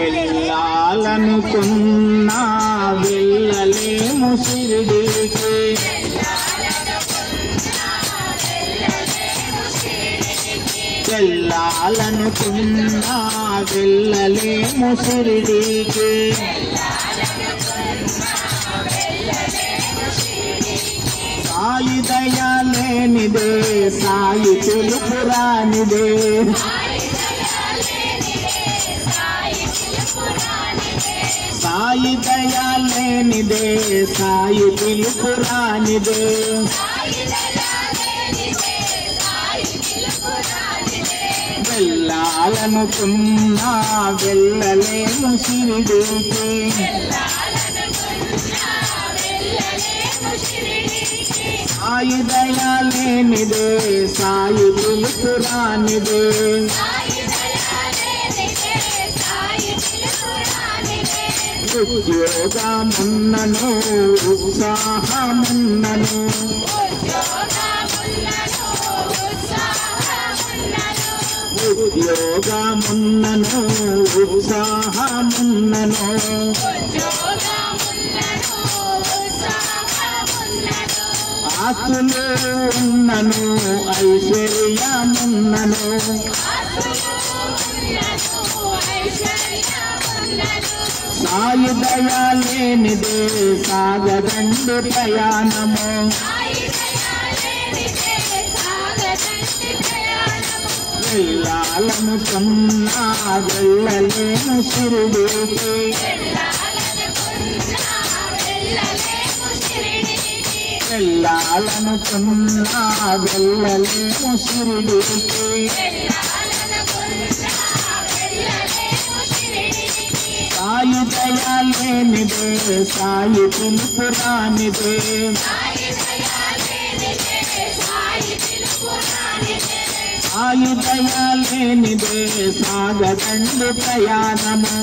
వెళ్ళాలనుకున్నా వెళ్ళలేము షిరిడీకి వెళ్ళాలనుకున్నా వెళ్ళలేము షిరిడీకి సాయి దయా లేనిదే సాయి తెలుపురానిదే సాయి దయా లేనిదే సాయి పిలుపురానిదే వెళ్ళాలనుకున్నా వెళ్ళలేము షిరిడీకి సాయి దయా లేనిదే సాయి పిలుపురానిదే ఉద్యోగమున్నను ఉత్సాహమున్నను ఉద్యోగమున్నను ఉత్సాహమున్నను ఆస్తులు ఉన్నను ఐశ్వర్యమున్నను సాయి దయా లేనిదే సాగదండి ప్రయాణము వెళ్ళాలనుకున్నా వెళ్ళలేను షిరిడీకి వెళ్ళాలనుకున్నా వెళ్ళలేము షిరిడీకి సాయి దయా లేనిదే సాయి పిలుపురానిదే సాయి దయా లేనిదే సాగదండి ప్రయాణము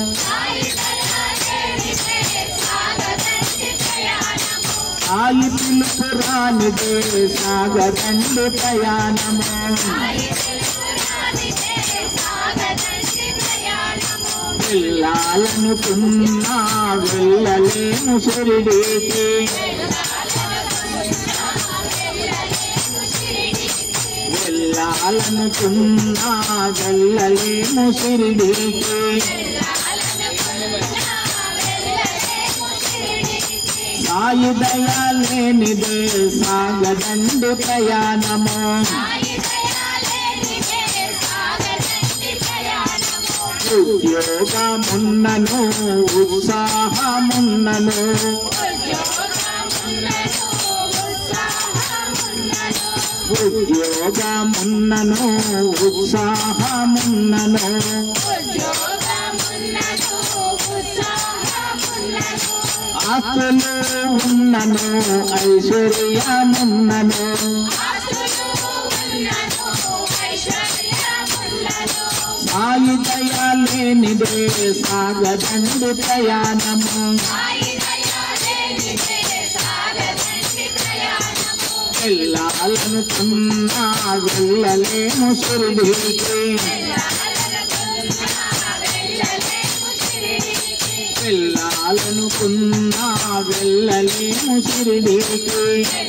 సాయి పిలుపురానిదే సాగదండి ప్రయాణము వెళ్ళాలనుకున్నా వెళ్ళలేము షిరిడీకి వెళ్ళాలనుకున్నా వెళ్ళలేము షిరిడీకి సాయి దయా లేనిదే సాగదండి ప్రయాణము ఉద్యోగమున్నను ఉత్సాహమున్నను ఉద్యోగమున్నను ఉత్సాహమున్నను ఆస్తులు ఉన్నను ఐశ్వర్యమున్నను సాయి దయా లేనిదే సాగదండి ప్రయాణము వెళ్ళాలనుకున్నా వెళ్ళలేము షిరిడీకి వెళ్ళాలనుకున్నా వెళ్ళలేము షిరిడీకి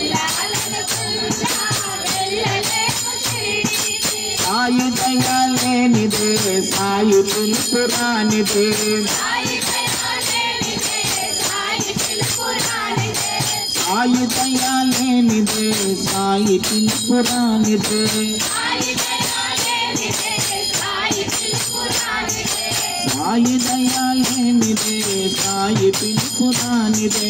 సాయి దయా లేనిదే సాయి పిలుపురానిదే సాయి దయా లేనిదే సాయి పిలుపురానిదే సాయి దయా లేనిదే సాయి పిలుపురానిదే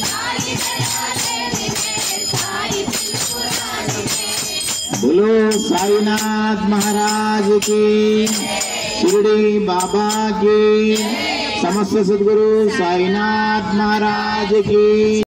बोलो साईनाथ महाराज की शिरडी बाबा की समस्त सदगुरु साईनाथ महाराज की